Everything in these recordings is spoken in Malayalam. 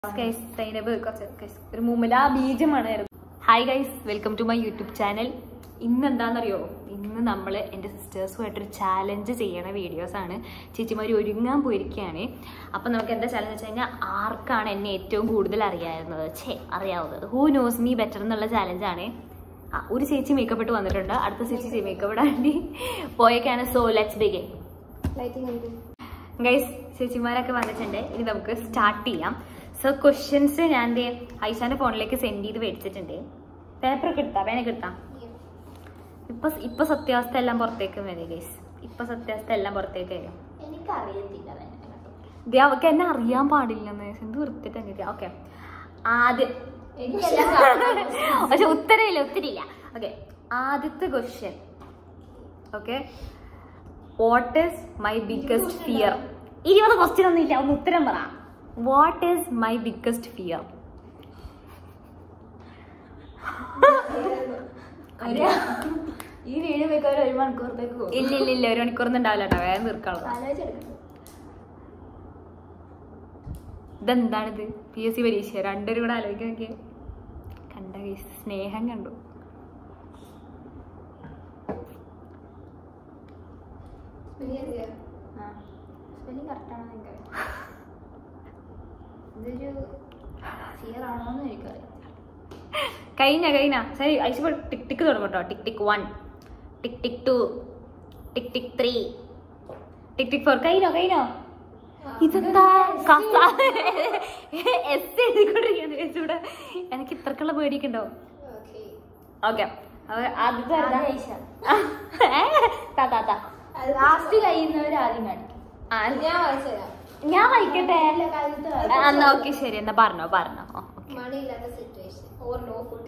ഗൈസ് സൈനബ് കുറച്ച് guys, ഒരു മുമ്പിൽ ആ ബീജമാണ് hi guys welcome to my YouTube channel ഇന്ന് എന്താണെന്നറിയോ ഇന്ന് നമ്മൾ എൻ്റെ സിസ്റ്റേഴ്സുമായിട്ടൊരു ചാലഞ്ച് ചെയ്യണ വീഡിയോസ് ആണ് ചേച്ചിമാർ ഒരുങ്ങാൻ പോയിരിക്കുകയാണ് അപ്പം നമുക്ക് എന്താ ചാലഞ്ച് വെച്ച് കഴിഞ്ഞാൽ ആർക്കാണ് എന്നെ ഏറ്റവും കൂടുതൽ അറിയാവുന്നത് ഛേ അറിയാവുന്നത് ഹൂ നോസ് മീ ബെറ്റർ എന്നുള്ള ചാലഞ്ചാണ് ആ ഒരു ചേച്ചി മേക്കപ്പ് ഇട്ട് വന്നിട്ടുണ്ട് അടുത്ത ചേച്ചി മേക്കപ്പ് ഇടാണ്ടി പോയേക്കാണ് സോ ലെറ്റ്സ് ബിഗിൻ ഗൈസ് ചേച്ചിമാരൊക്കെ വന്നിട്ടുണ്ട് ഇനി നമുക്ക് സ്റ്റാർട്ട് ചെയ്യാം സോ ക്വസ്റ്റ്യൻസ് ഞാൻ ദേ ഐഷാന്റെ ഫോണിലേക്ക് സെൻഡ് ചെയ്ത് മേടിച്ചിട്ടുണ്ട് പേപ്പർ ഒക്കെ എടുത്താ പേനൊക്കെ എടുത്താ ഇപ്പൊ ഇപ്പൊ സത്യാവസ്ഥ എല്ലാം പുറത്തേക്ക് വരും ഗൈസ് ഇപ്പൊ സത്യാവസ്ഥ എല്ലാം പുറത്തേക്ക് വരും എനിക്കറിയത്തില്ല ദേ അവക്ക് എന്നെ അറിയാൻ പാടില്ലെന്ന് എന്ത് വൃത്തിട്ട് അങ്ങനെ ഓക്കെ ആദ്യം പക്ഷെ ഉത്തരവില്ല ഉത്തരയില്ല ഓക്കെ ആദ്യത്തെ question okay what is my biggest fear ഇരുപത് ക്വസ്റ്റ്യൻ ഒന്നും ഇല്ല ഒന്ന് ഉത്തരം പറ what is my biggest fear ഈ വീഡിയോ വെക്കാൻ ഒരു മണിക്കൂറത്തേക്ക് പോകും ഇല്ല ഇല്ല ഇല്ല ഒരു മണിക്കൂറൊന്നും ഉണ്ടാവില്ല കേട്ടോ വേഗം തീർക്കാനുള്ളത് ആലോചിച്ചെടുക്കണം ഇതെന്താണിത് പി എസ് സി പരീക്ഷ രണ്ടുപേരും കൂടെ ആലോചിക്കാൻ നോക്കിയേ കണ്ട guys, സ്നേഹം കണ്ടു സ്പെല്ലിംഗ് കറക്റ്റാണോ എനിക്കറിയാം ഇതൊരു ഫിയർ ആണോ എന്ന് എനിക്കറിയാം കഴിഞ്ഞ കഴിഞ്ഞ ശരി ഐസ് ടിക് ടിക്ക് തുടങ്ങും കേട്ടോ tick tick one tick tick two tick tick three tick tick four കഴിഞ്ഞോ കഴിഞ്ഞോ ഇതെന്താ കസ എസ് എഴുതിക്കൊണ്ടിരിക്കുകയാണ് ചേച്ചി ഇവിടെ എനിക്ക് ഇത്രക്കുള്ള പേടിയൊക്കെ ഉണ്ടോ ഓക്കെ ആദ്യത്തെ ആരാ? ഐഷ. ഏ, താ, താ, താ. ലാസ്റ്റ് കഴിയുന്നവർ ആദ്യം കാണിക്കും ആ, ഞാൻ വായിച്ചുതരാം. ഞാൻ വായിക്കട്ടെ എല്ലാ കാലത്തും ആ, എന്നാ ഓക്കെ ശരി എന്നാ പറഞ്ഞോ പറഞ്ഞോ ഓ, okay. മണിയില്ലാത്ത സിറ്റുവേഷൻ ഓർ നോ ഫുഡ്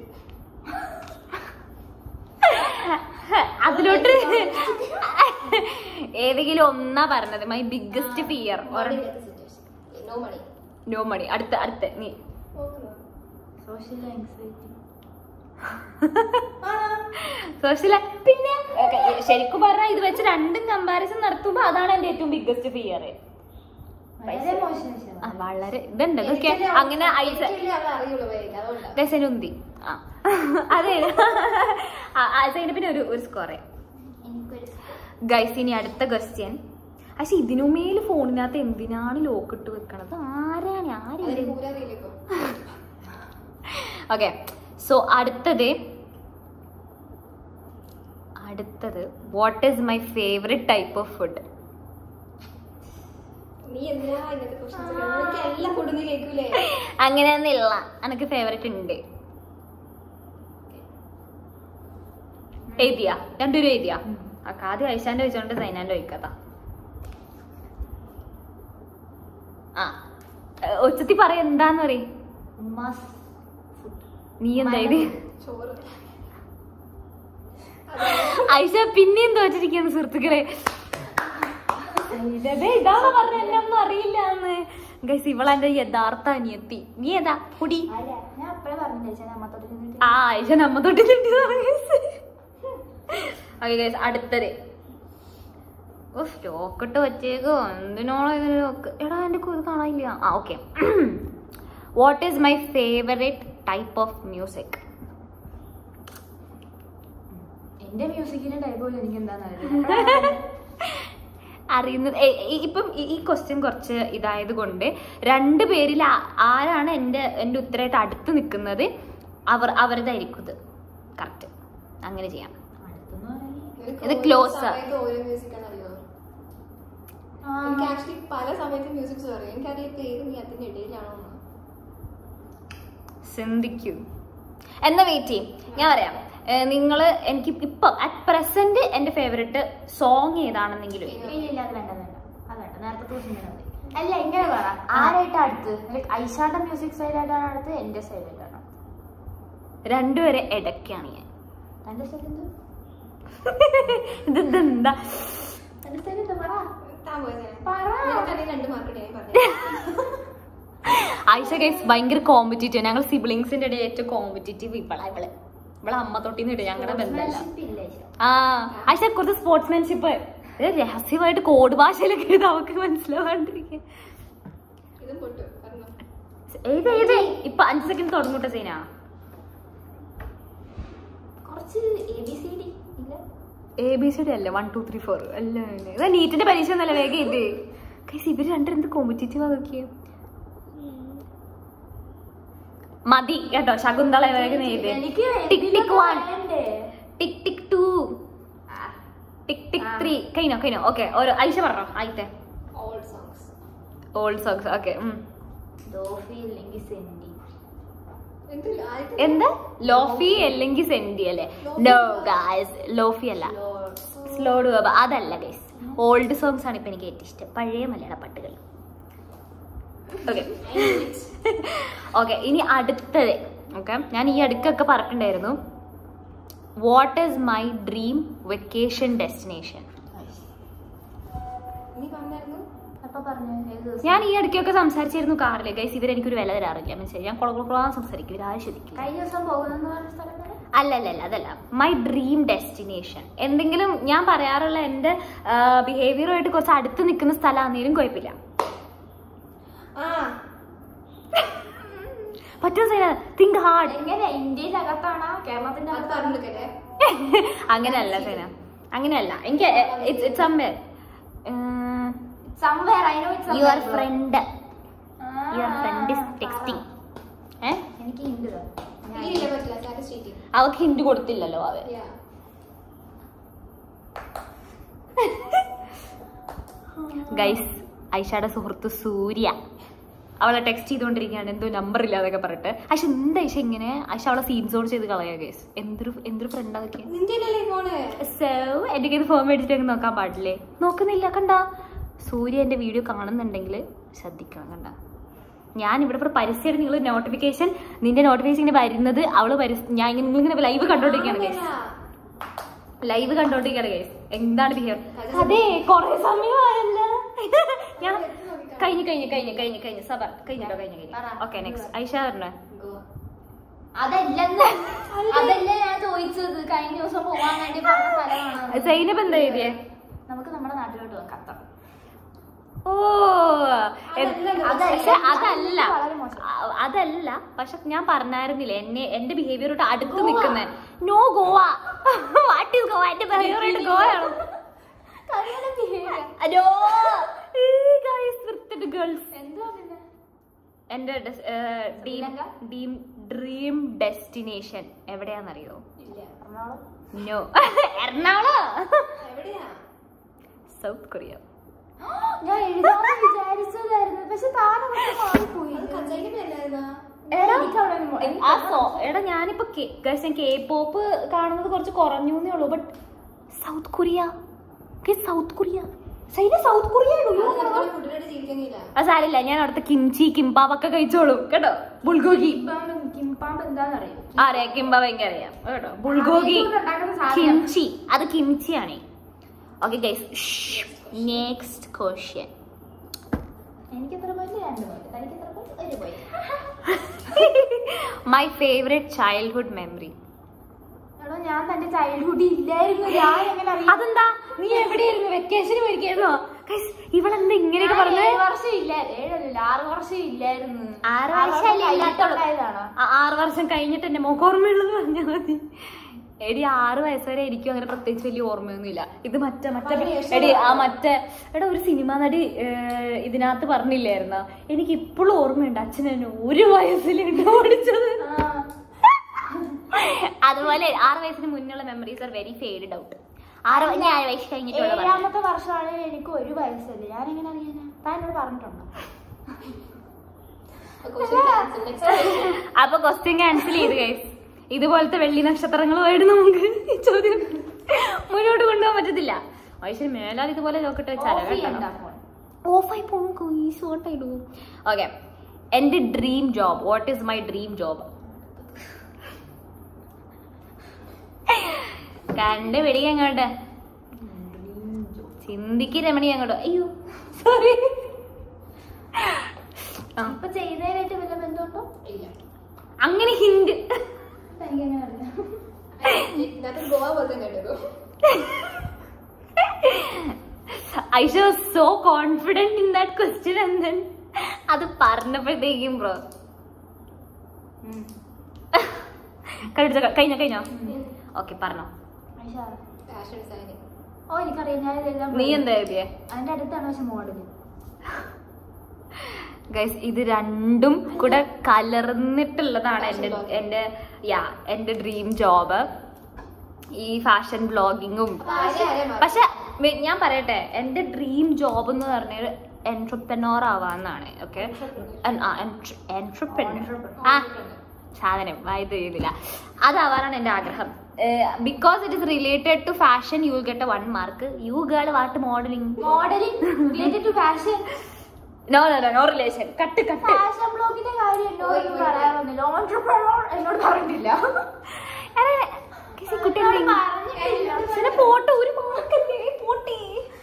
അതിലോട്ട് ഏതെങ്കിലും ഒന്നാ പറഞ്ഞത് മൈ ബിഗ്ഗസ്റ്റ് ഫിയർ മണിയില്ലാത്ത situation no money no money അടുത്ത അടുത്ത നീ സോഷ്യൽ ആങ്സൈറ്റി സോഷ്യൽ പിന്നെ ഒക്കെ, ശരിക്കും പറഞ്ഞാൽ ഇത് വെച്ച് രണ്ടും കമ്പാരിസൺ നടത്തുമ്പോ അതാണ് എന്റെ ഏറ്റവും ബിഗ്ഗസ്റ്റ് ഫിയർ വളരെ മോശം ആ വളരെ ഇതുണ്ട് ഇതൊക്കെ അങ്ങനെ ഐസ അറിയുള്ളൂ പേര് അതുകൊണ്ടാണ് രസനുന്തി ആ അതെ അതിന് പിന്നെ ഒരു ഒരു സ്കോറേ എനിക്കൊരു ഗൈസ് ഇനി അടുത്ത ക്വസ്റ്റ്യൻ പക്ഷെ ഇതിനുമേൽ ഫോണിനകത്ത് എന്തിനാണ് ലോക്ക് ഇട്ട് വെക്കണത് ആരാണ് അവര് ആരും പൂര അറിയില്ലേക്കോ ഓക്കെ സോ അടുത്തത് അടുത്തത് what is my favourite type of food നീ എന്തിനാ ഇങ്ങനത്തെ ക്വസ്റ്റ്യൻസ് എനിക്ക് എല്ലാം ഫുഡിന്ന് കേൾക്കൂലേ അങ്ങനെയൊന്നുമില്ല എനിക്ക് ഫേവറേറ്റ് ഉണ്ട് എഴുതിയാ രണ്ടുപേരും എഴുതിയാ ആ ആദ്യം ഐശാന്റെ വെച്ചോണ്ട് സൈനാന്റെ ഒഴിക്കത്താ ആ ഒച്ചത്തി പറ എന്താന്ന് പറയും ഉമ്മാസ് ഫുഡ് നീ എന്താ ഇത് ചോറ് ഐഷ പിന്നെയും തോറ്റിരിക്കുന്നു സുഹൃത്തുക്കളെ ഇതേ ഇതാണ് പറഞ്ഞ എന്നെ ഒന്നും അറിയില്ല എന്ന് ഗൈസ് ഇവളെന്റെ യഥാർത്ഥ അനിയത്തി നീ ഏതാ കുടി അല്ല ഞാൻ അപ്പഴേ പറഞ്ഞില്ലേ നമ്മ തൊട്ട് ആ ഐഷ നമ്മ തൊട്ട് ഓക്കെ ഗൈസ് അടുത്തത് ഉഫ് ലോക്കിട്ട് വെച്ചേക്കോ എന്തിനോളോ ഇതിന് ലോക്ക് എടാ എന്റെ ഇത് കാണാനില്ല ആ okay what is my favourite type of music എന്റെ മ്യൂസിക്കിന്റെ ടൈപ്പ് പോലും എനിക്ക് എന്താന്ന് അറിയില്ല അറിയുന്നത് എ- എ- ഇപ്പം ഈ- ഈ ക്വസ്റ്റ്യൻ കുറച്ച് ഇതായത് കൊണ്ട് രണ്ട് പേരിൽ ആ- ആരാണ് എൻ്റെ എൻ്റെ ഉത്തരമായിട്ട് അടുത്ത് നിൽക്കുന്നത് അവർ അവരുതായിരിക്കും ഇത് കറക്റ്റ് അങ്ങനെ ചെയ്യാം അടുത്തെന്ന് പറഞ്ഞാൽ നിനക്ക് ഇത് ഓരോ close ആ. സമയത്ത് ഓരോ മ്യൂസിക് ആണ് അറിയോ എനിക്ക് ആക്ച്വലി പല സമയത്ത് മ്യൂസിക്സ് അറിയാം എനിക്കറിയാം ഇപ്പൊ ഏത് നീ അതിന്റെ ഇടയിലാണോ എന്ന് ചിന്തിക്കൂ എന്നാ വെയിറ്റ് ചെയ്യും ഞാൻ പറയാം നിങ്ങൾ എനിക്ക് ഇപ്പൊ അറ്റ് പ്രസന്റ് എൻ്റെ ഫേവറേറ്റ് സോങ് ഏതാണെന്നെങ്കിലും ഇല്ല ഇല്ല അത് വേണ്ട വേണ്ട അത് വേണ്ട നേരത്തെ ദിവസം തന്നെ മതി അല്ല ഇങ്ങനെ പറ ആരായിട്ട് അടുത്ത് ലൈക്ക് ഐഷാന്റെ മ്യൂസിക് സൈഡായിട്ടാണ് അടുത്ത് എന്റെ സൈഡായിട്ടാണ് രണ്ടുപേരെ ഇടയ്ക്കാണ് ഞാൻ തന്റെ സൈഡ് എന്ത് ഇത് ഇതെന്താ തന്റെ സൈഡ് എന്താ പറ താൻ പോയത് പറ. നിനക്കറിയാം രണ്ട് മാർക്ക് ഞാൻ പറഞ്ഞു ആയിഷ ഗൈസ് ഭയങ്കര കോമ്പറ്റീറ്റീവ് ഞങ്ങൾ സിബ്ലിങ്സിന്റെ ഇടയിൽ ഏറ്റവും കോമ്പറ്റീറ്റീവ് ഇവളാ ഇവള് ഇവളെ അമ്മ തൊട്ടിന്ന് ഇടും ഞങ്ങളുടെ ബന്ധമല്ല Sportsmanship ഇല്ല ഐഷ. ആ ആയിഷ കുറച്ച് സ്പോർട്സ്മാൻഷിപ്പ് രഹസ്യമായിട്ട് കോഡ് ഭാഷയിലൊക്കെ എഴുതി അവക്ക് മനസ്സിലാവാണ്ടിരിക്കുക ഇതും പൊട്ടു പറഞ്ഞു ഏത് ഏത് ഇപ്പൊ അഞ്ച് സെക്കൻഡ് തുടങ്ങൂട്ട സീനാ കുറച്ച് എ ബി സി ഡി ഇല്ല എ ബി സി ഡി അല്ല വൺ ടു ത്രീ ഫോർ അല്ല ഇതാ നീറ്റിന്റെ പരീക്ഷ ഒന്നല്ല വേഗം ഇത് കൈസ് ഇവര് രണ്ടും എന്ത് കോമ്പറ്റീറ്റീവ് നോക്കിയ മതി കേട്ടോ ശകുന്തള വേഗം എഴുതി എനിക്ക് ടിക് ടിക് വൺ വേണ്ടേ ടിക് tick two tick tick three കഴിഞ്ഞോ കഴിഞ്ഞോ ഓക്കെ ഓരോ ഐഷ പറഞ്ഞോ ആയിത്തെ old songs old songs okay ഡോഫി അല്ലെങ്കിൽ സെന്റി എന്തില്ല ആദ്യത്തെ എന്താ ലോഫി അല്ലെങ്കിൽ സെന്റി അല്ലേ നോ ഗായ്സ് ലോഫി അല്ല സ്ലോ ഡു അതല്ല ഗൈസ് ഓൾഡ് സോങ്സ് ആണ് ഇപ്പൊ എനിക്ക് ഏറ്റവും ഇഷ്ടം പഴയ മലയാള പാട്ടുകൾ ഓക്കെ ഓക്കെ ഇനി അടുത്തത് ഓക്കെ ഞാൻ ഈ അടുക്കൊക്കെ പറഞ്ഞിട്ടുണ്ടായിരുന്നു what is my dream vacation destination നീ പറഞ്ഞായിരുന്നു അപ്പൊ പറഞ്ഞു ഏത് ദിവസം ഞാൻ ഈ ഇടയ്ക്കൊക്കെ സംസാരിച്ചിരുന്നു കാറിൽ ഗൈസ് ഇവർ എനിക്കൊരു വില തരാറില്ല മനസ്സിലായി ഞാൻ കുളകുളക്കുളാൻ സംസാരിക്കും ഇവരാരും ശ്രദ്ധിക്കില്ല കഴിഞ്ഞ ദിവസം പോകുന്നെന്ന് പറഞ്ഞ സ്ഥലം വരെ അല്ല അല്ല അല്ല അതല്ല മൈ ഡ്രീം ഡെസ്റ്റിനേഷൻ എന്തെങ്കിലും ഞാൻ പറയാറുള്ള എൻ്റെ ബിഹേവിയറുമായിട്ട് കുറച്ച് അടുത്ത് നിൽക്കുന്ന സ്ഥലമാണെങ്കിലും കുഴപ്പമില്ല ആ പറ്റുന്ന തിങ്ക് ഹാർഡ് എങ്ങനെ ഇന്ത്യയിൽ അകത്താണോ കേരളത്തിന്റെ അത് അകത്താണോ പറഞ്ഞെടുക്കട്ടെ അങ്ങനെയല്ല സേന അങ്ങനെയല്ല എനിക്ക് it's somewhere somewhere I know it's your friend your friend is texting ഏ എനിക്ക് ഹിന്ദു ഇല്ല പറ്റില്ല സ്റ്റാറ്റസ് ചീറ്റിംഗ് അവൾക്ക് ഹിന്ദി കൊടുത്തില്ലല്ലോ അവ യാ ഗൈസ് ഐഷയുടെ സുഹൃത്ത് സൂര്യ അവളെ ടെക്സ്റ്റ് ചെയ്തുകൊണ്ടിരിക്കുകയാണ് എന്തോ നമ്പർ ഇല്ലാതൊക്കെ പറഞ്ഞിട്ട് ഐഷ എന്താ ഐഷ ഇങ്ങനെ ഐഷ അവളെ സീൻസോട് ചെയ്ത് കളയാ ഗൈസ് എന്തൊരു എന്തൊരു ഫ്രണ്ട് അതൊക്കെ നിന്റെ അല്ലേ ഫോണ് സോ എൻ്റെ കയ്യിൽ ഫോൺ മേടിച്ചിട്ട് അങ്ങ് നോക്കാൻ പാടില്ലേ നോക്കുന്നില്ല കണ്ട സൂര്യ എൻ്റെ വീഡിയോ കാണുന്നുണ്ടെങ്കിൽ ശ്രദ്ധിക്കണം കണ്ട ഞാൻ ഇവിടെ ഇവിടെ പരസ്യമായിട്ട് നിങ്ങൾ നോട്ടിഫിക്കേഷൻ നിന്റെ നോട്ടിഫിക്കേഷൻ ഇങ്ങനെ വരുന്നത് അവള് പരസ്യം ഞാൻ ഇങ്ങനെ നിങ്ങളിങ്ങനെ ലൈവ് കണ്ടോണ്ടിരിക്കുകയാണ് ഗൈസ് ലൈവ് കണ്ടോണ്ടിരിക്കുകയാണ് ഗൈസ് എന്താണ് ബിഹേവ് അതെ കൊറേ സമയമായല്ല ഞാൻ കഴിഞ്ഞു കഴിഞ്ഞു കഴിഞ്ഞു കഴിഞ്ഞു കഴിഞ്ഞു സബ കഴിഞ്ഞിട്ടോ കഴിഞ്ഞു കഴിഞ്ഞു പറ. ഓക്കെ നെക്സ്റ്റ് ഐഷ പറഞ്ഞ ഗോവ അതല്ലെന്ന് അതല്ല ഞാൻ ചോദിച്ചത് കഴിഞ്ഞ ദിവസം പോവാൻ വേണ്ടി പറഞ്ഞ സ്ഥലമാണ് സൈനബ് എന്താ എഴുതിയേ നമുക്ക് നമ്മുടെ നാട്ടിലോട്ട് പോകാം ഖത്തർ ഓ എ- അതല്ല. പക്ഷെ അതല്ല വളരെ മോശം. അ- അതല്ല പക്ഷെ ഞാൻ പറഞ്ഞായിരുന്നില്ലേ എന്നെ എന്റെ ബിഹേവിയറോട്ട് അടുത്ത് നിൽക്കുന്നത് no Goa what is Goa എന്റെ ബിഹേവിയറായിട്ട് ഗോവയാണ് അയ്യോ ഗേൾസ് എന്തുവാ പിന്നെ എന്റെ dream Sri Lanka? Dream dream destination എവിടെയാണെന്നറിയോ ഇല്ല എറണാകുളം നോ എറണാകുളം എവിടെയാ സൗത്ത് കൊറിയ ഞാൻ എഴുതാൻ വിചാരിച്ചതായിരുന്നു പക്ഷെ താരം മാറിപ്പോയി അത് കഞ്ചായിന്റെ പേരല്ലായിരുന്നാ എടാ, എനിക്ക് അവിടെ ഒന്നും പോ- ആ സോ എടാ ഞാനിപ്പോ ഗൈസ് ഞാൻ കെ പോപ്പ് കാണുന്നത് കുറച്ച് കുറഞ്ഞു എന്നേ ഉള്ളൂ but South Korea South Korea China South Korea ഫുഡിനോട് ജീവിക്കുന്നില്ല ആ സാരില്ല ഞാൻ അവിടുത്തെ കിംചി കിംപാബ് ഒക്കെ കഴിച്ചോളും കേട്ടോ ബുൾഗോഗി കിംപാമ്പ് കിംപാമ്പ് എന്താണെന്നറിയോ ആരെ കിംബാബ് എനിക്ക് അറിയാം കേട്ടോ ബുൾഗോഗി ആദ്യമായിട്ട് ഉണ്ടാക്കുന്ന സാധനം. കിംചി അത് കിംചി ആണ് ഓക്കെ ഗൈസ് നെക്സ്റ്റ് ക്വസ്റ്റ്യൻ എനിക്ക് എത്ര പോയിന്റ് രണ്ട് പോയിന്റ് തനിക്ക് എത്ര പോയിന്റ് ഒരു point my favourite childhood memory എടോ ഞാൻ തന്റെ ചൈൽഡ്ഹുഡ് ഇല്ലായിരുന്നു ഞാൻ എങ്ങനെ അറിയാം അതെന്താ നീ എവിടെയായിരുന്നു വെക്കേഷന് പോയിരിക്കായിരുന്നോ ഗൈസ് ഇവളെന്താ ഇങ്ങനെയൊക്കെ ഞാൻ പറഞ്ഞത് ഏഴ് വർഷം ഇല്ല ഏഴല്ല ആറ് വർഷം ഇല്ലായിരുന്നു ആറ് ആറ് വർഷമല്ലേ വർഷം ഇല്ലാത്തുള്ളൂ. കഴിഞ്ഞിട്ടുണ്ടായതാണോ? ആ- ആറ് വർഷം കഴിഞ്ഞിട്ട് എന്റെ മുഖം ഓർമ്മയുള്ളത് പറഞ്ഞാൽ മതി എടി ആറ് വയസ്സ് വരെ എനിക്കും അങ്ങനെ പ്രത്യേകിച്ച് വലിയ ഓർമ്മയൊന്നുമില്ല ഇത് മറ്റേ മറ്റേ പതിനേഴ് എടി ആ മറ്റേ എടാ ഒരു സിനിമ നടി ഏർ, ഇതിനകത്ത് പറഞ്ഞില്ലായിരുന്ന എനിക്ക് ഇപ്പോഴും ഓർമ്മയുണ്ട് അച്ഛൻ എന്നെ ഒരു വയസ്സിലുണ്ട് ഓടിച്ചത് ആ. അതുപോലെ ആറ് വയസ്സിന് മുന്നുള്ള memories are very fade out ആറ് വ- ഞാൻ ആറ് വയസ്സ് കഴിഞ്ഞിട്ടുള്ള പറഞ്ഞത്. ഏഴാമത്തെ വർഷമാണെങ്കിൽ എനിക്ക് ഒരു വയസ്സല്ലേ ഞാൻ എങ്ങനെ അറിയാനാ താൻ എന്നോട് പറഞ്ഞിട്ടുണ്ടോ ക്വസ്റ്റ്യൻ ക്യാൻസൽ നെക്സ്റ്റ് അപ്പൊ ക്വസ്റ്റ്യൻ ക്യാൻസൽ ചെയ്ത് ഗൈസ് ഇതുപോലത്തെ വെള്ളി നക്ഷത്രങ്ങളുമായിട്ട് നമുക്ക് ഈ ചോദ്യം മുന്നോട്ട് കൊണ്ടുപോകാൻ പറ്റത്തില്ല വയസ്സിന് മേലാൽ ഇതുപോലെ ലോക്കിട്ട് വെച്ചാലോ Off ചെയ്യണ്ട phone. ഓഫായി പോകും is what I do okay എന്റെ dream job what is my dream job കണ്ട് പിടിക്കുക അങ്ങോട്ട് ചിന്തിക്ക് രമണി അങ്ങോട്ട് അയ്യോ സോറി ഇപ്പൊ ചെയ്തതിനായിട്ട് വല്ല ബന്ധമുണ്ടോ ഇല്ല അങ്ങനെ ഹിന്റ് എനിക്ക് എങ്ങനെ അറിയാം ഇതിനകത്ത് ഗോവ പോലെ തന്നെ ഉണ്ടോ Aisha was so confident in that question and then അത് പറഞ്ഞപ്പോഴത്തേക്കും ബ്രോ കണ്ടുപിടിച്ച കഴിഞ്ഞോ കഴിഞ്ഞോ ഓക്കെ പറഞ്ഞോ ഐഷ ഫാഷൻ ഡിസൈനിങ് ഓ എനിക്കറിയാം ഞാൻ ഇതെല്ലാം നീ എന്താ എഴുതിയേ അതിന്റെ അടുത്താണ് പക്ഷെ മോഡൽ ഗൈസ് ഇത് രണ്ടും കൂടെ കലർന്നിട്ടുള്ളതാണ് എൻ്റെ എൻ്റെ യാ എൻ്റെ ഡ്രീം ജോബ് ഈ ഫാഷൻ ബ്ലോഗിങ്ങും പക്ഷെ വെ- ഞാൻ പറയട്ടെ എൻ്റെ ഡ്രീം ജോബ് എന്ന് പറഞ്ഞാൽ എൻട്രപ്രനോർ ആവാന്നാണ് ഓക്കെ എൻട്രപ്രനർ ആ സാധനം വായത് എഴുതില്ല അതാവാനാണ് എൻ്റെ ആഗ്രഹം because it is related to fashion you get a one mark you girl what modelling modelling related to fashion no no no no relation cut cut fashion ബ്ലോഗിന്റെ കാര്യം എന്നോട് ഒന്നും പറയാൻ വന്നില്ല ഓൺട്രപ്രണോർ എന്നോട് പറഞ്ഞിട്ടില്ല ചില പോട്ടെ ഒരു മാർക്കല്ലേ പോട്ടെ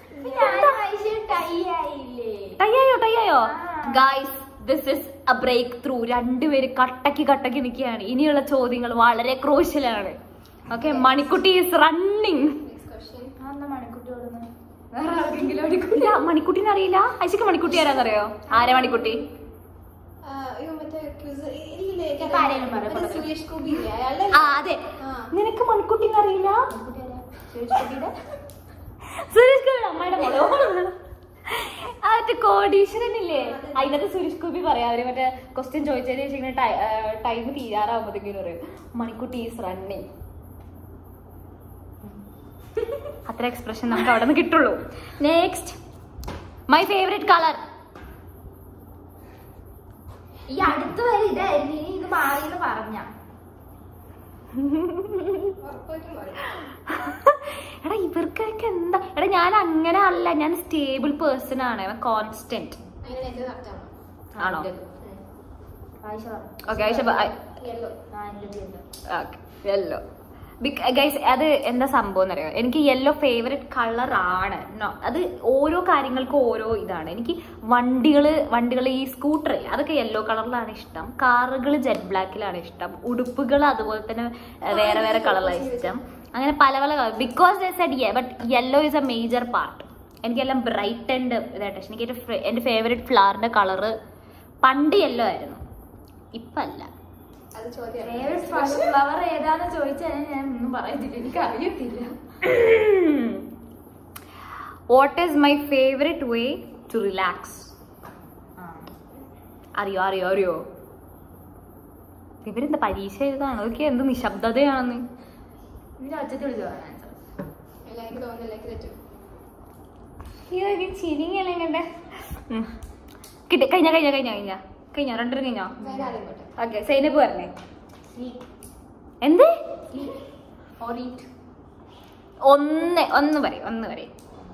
ടൈയായോ ടൈയായോ guys this is a breakthrough രണ്ടുപേര് കട്ടക്ക് കട്ടക്ക് നിൽക്കുകയാണ് ഇനിയുള്ള ചോദ്യങ്ങൾ വളരെ ക്രൂഷ്യലാണ് okay Manikkutty is running next question Manikkutty ഓടുന്നു ഇല്ല മണിക്കുട്ടിനെ അറിയില്ല ഐശക്ക് മണിക്കുട്ടി ആരാന്നറിയോ ആരെ മണിക്കുട്ടി അയ്യോ മറ്റേ ക്വിസ് ഇല്ലേ ഇപ്പൊ ആരെങ്കിലും പറ, മറ്റേ പറ. സുരേഷ് ഗോപി ഇല്ലേ അയാളുടെ ആ അതെ ആ. നിനക്ക് മണിക്കുട്ടിനെ അറിയില്ല മണിക്കുട്ടി ആരാ? സുരേഷ് ഗോപിയുടെ? സുരേഷ് ഗോപി അമ്മയുടെ മോളോ ആ മറ്റേ കോടീശ്വരനില്ലേ അതിനകത്ത് സുരേഷ് ഗോപി പറയാം അവര് മറ്റേ ക്വസ്റ്റ്യൻ ചോദിച്ചതിന് ശേഷം ഇങ്ങനെ ടൈം തീരാറാവുമ്പോഴത്തേക്കും പറയും മണിക്കുട്ടി ഈസ് റണ്ണിങ് അത്ര എക്സ്പ്രഷൻ നമുക്ക് അവിടെ നിന്ന് കിട്ടുള്ളൂ നെക്സ്റ്റ് മൈ ഫേവറേറ്റ് കളർ ഈ അടുത്ത് വരെ ഇതായിരുന്നു ഇനി ഇത് മാറിയെന്ന് പറഞ്ഞ ഉറപ്പായിട്ടും പറയും എടാ ഇവർക്കൊക്കെ എന്താ എടാ ഞാൻ അങ്ങനെ അല്ല ഞാൻ സ്റ്റേബിൾ പേഴ്സൺ ആണ് കോൺസ്റ്റന്റ് അങ്ങനെ എന്റെ കറക്റ്റാണ് ആണോ ആയിഷ പറഞ്ഞു ഓക്കെ ആയിഷ യെല്ലോ ആ എൻ്റെ യെല്ലോ ഓക്കെ യെല്ലോ ഗൈസ് അത് എന്താ സംഭവം എന്നറിയോ എനിക്ക് യെല്ലോ ഫേവററ്റ് കളർ ആണ് നോ അത് ഓരോ കാര്യങ്ങൾക്കും ഓരോ ഇതാണ് എനിക്ക് വണ്ടികള് വണ്ടികൾ ഈ സ്കൂട്ടർ അതൊക്കെ യെല്ലോ കളറിലാണ് ഇഷ്ടം കാറുകൾ ജെറ്റ് ബ്ലാക്കിലാണ് ഇഷ്ടം ഉടുപ്പുകൾ അതുപോലെ തന്നെ ഏഹ്, വേറെ വേറെ കളറിലാണ് ഇഷ്ടം അങ്ങനെ പല പല കളർ ബിക്കോസ് സെഡ് യെ but yellow is a major part എനിക്കെല്ലാം ബ്രൈറ്റ് ആൻഡ് ഇതായിട്ട് ഇഷ്ടം. എനിക്ക് എൻ്റെ ഫേ- എൻ്റെ ഫേവററ്റ് ഫ്ലവറിന്റെ കളറ് പണ്ട് യെല്ലോ ആയിരുന്നു ഇപ്പല്ല അത് ചോദ്യം ഫേവറേറ്റ് ഫ്ലവർ ഏതാന്ന് ചോദിച്ചാൽ ഞാൻ ഒന്നും പറയത്തില്ല എനിക്ക് അറിയത്തില്ല what is my favourite way to relax അറിയോ അറിയോ അറിയോ ഇവരെന്താ പരീക്ഷ എഴുതാണോ അതൊക്കെ എന്ത് നിശബ്ദതയാണെന്ന് നിന്റെ ഒച്ചത്തിൽ വിളിച്ചു പറയാൻ എല്ലാം എനിക്ക് തോന്നുന്നില്ല എനിക്ക് തെറ്റും ഇതൊക്കെ ചിരിങ്ങലെങ്ങണ്ട് കിട്ടി കഴിഞ്ഞ കഴിഞ്ഞ കഴിഞ്ഞ കഴിഞ്ഞ കഴിഞ്ഞോ രണ്ടര കഴിഞ്ഞോ വേറെ ആരെയും പോട്ടെ ഓക്കെ സൈനപ്പ് പറഞ്ഞേ സ്ലീപ് എന്ത് സ്ലീപ് ഓർ ഈറ്റ് ഒന്ന് ഒന്ന് പറയും ഒന്ന് പറയും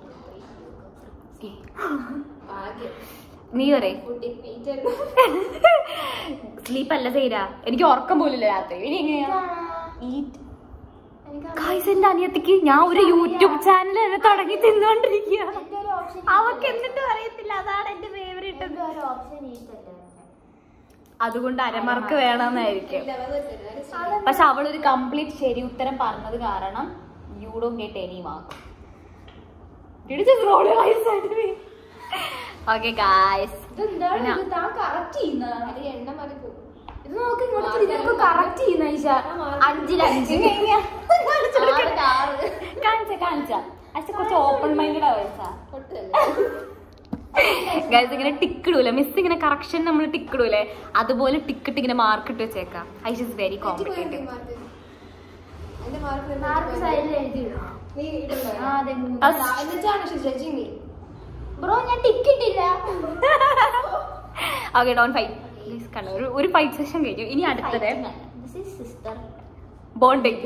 ഭാഗ്യം നീ പറയും ഫുഡ് വെയിറ്റ് സ്ലീപ്പ് അല്ല സൈര എനിക്ക് ഉറക്കം പോലില്ല രാത്രി ഇനി എങ്ങനെയാ ഈറ്റ് ഗായ്സ് എന്റെ അനിയത്തിക്ക് ഞാൻ ഒരു യൂട്യൂബ് ചാനൽ തന്നെ തുടങ്ങി തിന്നുകൊണ്ടിരിക്കുക എന്റെ ഒരു ഓപ്ഷൻ അവക്ക് എന്നിട്ടും അറിയത്തില്ല അതാണ് എന്റെ ഫേവറേറ്റ് എന്റെ ഒരു ഓപ്ഷൻ ഈറ്റ് അല്ലേ അതുകൊണ്ട് അരമർക്ക് വേണമെന്നായിരിക്കും പക്ഷെ അവളൊരു കംപ്ലീറ്റ് ശരി ഉത്തരം പറഞ്ഞത് കാരണം you do get any mark okay guys ഇതെന്താണ് പിന്നെ- ഇത് താൻ കറക്റ്റ് ചെയ്യുന്ന അത് എണ്ണ മാറി പോകും ഇത് നോക്ക് ഇങ്ങോട്ട് തിരിഞ്ഞ് നമുക്ക് കറക്റ്റ് ചെയ്യുന്ന ഈശ അഞ്ചിൽ അഞ്ച് ആറിൽ ആറ് കാണിച്ച കാണിച്ച അച്ഛൻ കുറച്ച് ഓപ്പൺ മൈൻഡഡ് ആവാ ഒട്ടല്ല ഗൈസ് ഇങ്ങനെ ടിക്കിടൂല മിസ് ഇങ്ങനെ കറക്ഷൻ നമ്മൾ ടിക്കിടൂലേ അതുപോലെ ടിക്കിട്ട് ഇങ്ങനെ മാർക്ക് ഇട്ട് വെച്ചേക്കാം Aish is very complicated mark എന്റെ മാർക്ക് മാർക്ക് സൈഡിൽ എഴുതിയിടും നീ ഇടുന്നോ ആ അതെ അത് എന്നിട്ടാണ് ജഡ്ജിങ് നീ ബ്രോ ഞാൻ ടിക്കറ്റില്ല ഓക്കെ ഡോൺ ഫൈറ്റ് പ്ലീസ് കണ്ടോ ഒരു ഒരു ഫൈറ്റ് സെഷൻ കഴിഞ്ഞു ഇനി അടുത്തത് സിസ്റ്റർ ബോണ്ടിങ്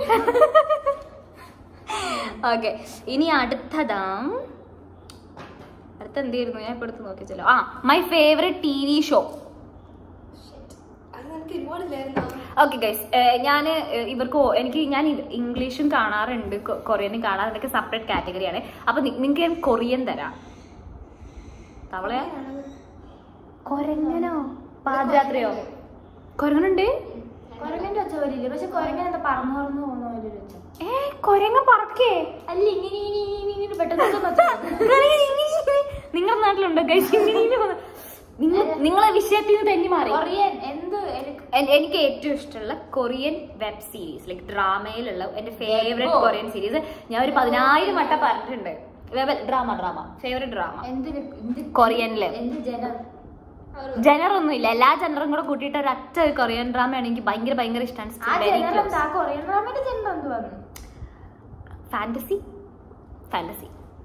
ഓക്കെ ഇനി അടുത്തതാ അടുത്ത എന്തായിരുന്നു ഞാൻ ഇപ്പൊ എടുത്ത് നോക്കിച്ചല്ലോ ആ my favourite T V show അത് നിനക്ക് ഒരുപാടില്ലായിരുന്നോ ഓക്കെ ഗൈസ് ഞാൻ ഇവർക്ക് ഓ- എനിക്ക് ഞാൻ ഇത് ഇംഗ്ലീഷും കാണാറുണ്ട് കൊ- കൊറിയനും കാണാറുണ്ട് ഇതൊക്കെ സെപ്പറേറ്റ് കാറ്റഗറിയാണ് അപ്പൊ നിങ്ങൾക്ക് ഞാൻ കൊറിയൻ തരാം തവളയാ കൊരങ്ങനോ പാതിരാത്രിയോ കൊരങ്ങനുണ്ട് കൊരങ്ങന്റെ ഒച്ച പോലില്ല പക്ഷെ കൊരങ്ങൻ എന്താ പറന്നു പറന്നു പോകുന്ന പോലെ ഒരു ഒച്ച ഏ കൊരങ്ങ പറക്കേ അല്ല ഇങ്ങനെ ഇങ്ങനെ ഇങ്ങനെ ഇങ്ങനെ പെട്ടെന്ന് ഒച്ച വന്നു. നിങ്ങളുടെ നാട്ടിലുണ്ടോ ഗൈസ് നിങ്ങളെ വിഷയത്തിൽ നിന്ന് തന്നെ മാറി കൊറിയൻ എന്ത് എനിക്ക് എൻ- എനിക്ക് ഏറ്റവും ഇഷ്ടമുള്ള കൊറിയൻ വെബ് സീരീസ് ലൈക്ക് ഡ്രാമയിലുള്ള എന്റെ ഫേവറേറ്റ് Go. കൊറിയൻ സീരീസ് ഞാൻ ഒരു പതിനായിരം വട്ടം പറഞ്ഞിട്ടുണ്ട് ഡ്രാമ ഡ്രാമ ഫേവറേറ്റ് ഡ്രാമ എന്തിന് എന്ത് കൊറിയനില് എന്ത് ജനം ജനർ ഒന്നും ഇല്ല എല്ലാ ജനറും കൂടെ കൂട്ടിയിട്ട് ഒരു ഒറ്റ കൊറിയൻ ഡ്രാമ ആണെങ്കിൽ ഭയങ്കര ഭയങ്കര ആ ഇഷ്ടമാണ് ജനം എന്താ കൊറിയൻ ഡ്രാമയുടെ ജനം എന്ത് വന്നു ഫാന്റസി ഫാന്റസി